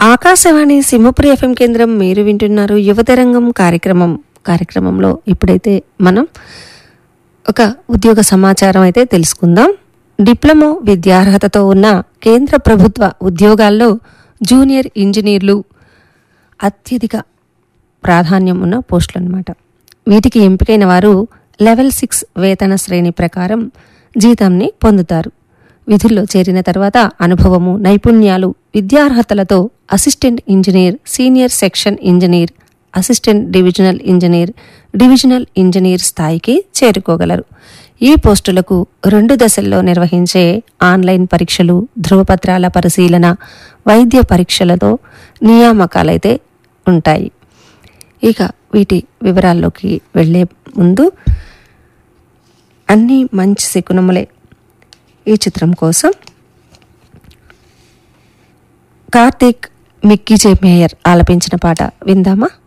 Akashvani Simhapuri FM కేంద్రం మీరు వింటున్నారు యువతరంగం కార్యక్రమం కార్యక్రమంలో ఇప్పుడైతే మనం ఒక ఉద్యోగ సమాచారం అయితే తెలుసుకుందాం డిప్లొమా విద్యార్హతతో ఉన్న కేంద్ర ప్రభుత్వ ఉద్యోగాల్లో జూనియర్ ఇంజనీర్లు అత్యధిక ప్రాధాన్యం ఉన్న పోస్టులు అనమాట వీటికి ఎంపికైన వారు లెవెల్ సిక్స్ వేతన శ్రేణి ప్రకారం జీతంని పొందుతారు విధుల్లో చేరిన తర్వాత అనుభవము నైపుణ్యాలు విద్యార్హతలతో assistant engineer senior section engineer assistant divisional engineer divisional engineer స్థాయికి చేరుకోగలరు ఈ పోస్టులకు రెండు దశల్లో నిర్వహించే ఆన్లైన్ పరీక్షలు ధృవపత్రాల పరిశీలన వైద్య పరీక్షలతో నియామకాలైతే ఉంటాయి ఇక వీటి వివరాల్లోకి వెళ్ళే ముందు అన్నీ మంచి శకునములే ఈ చిత్రం కోసం కార్తీక్ మిక్కీ జే మేయర్ ఆలపించిన పాట విందామా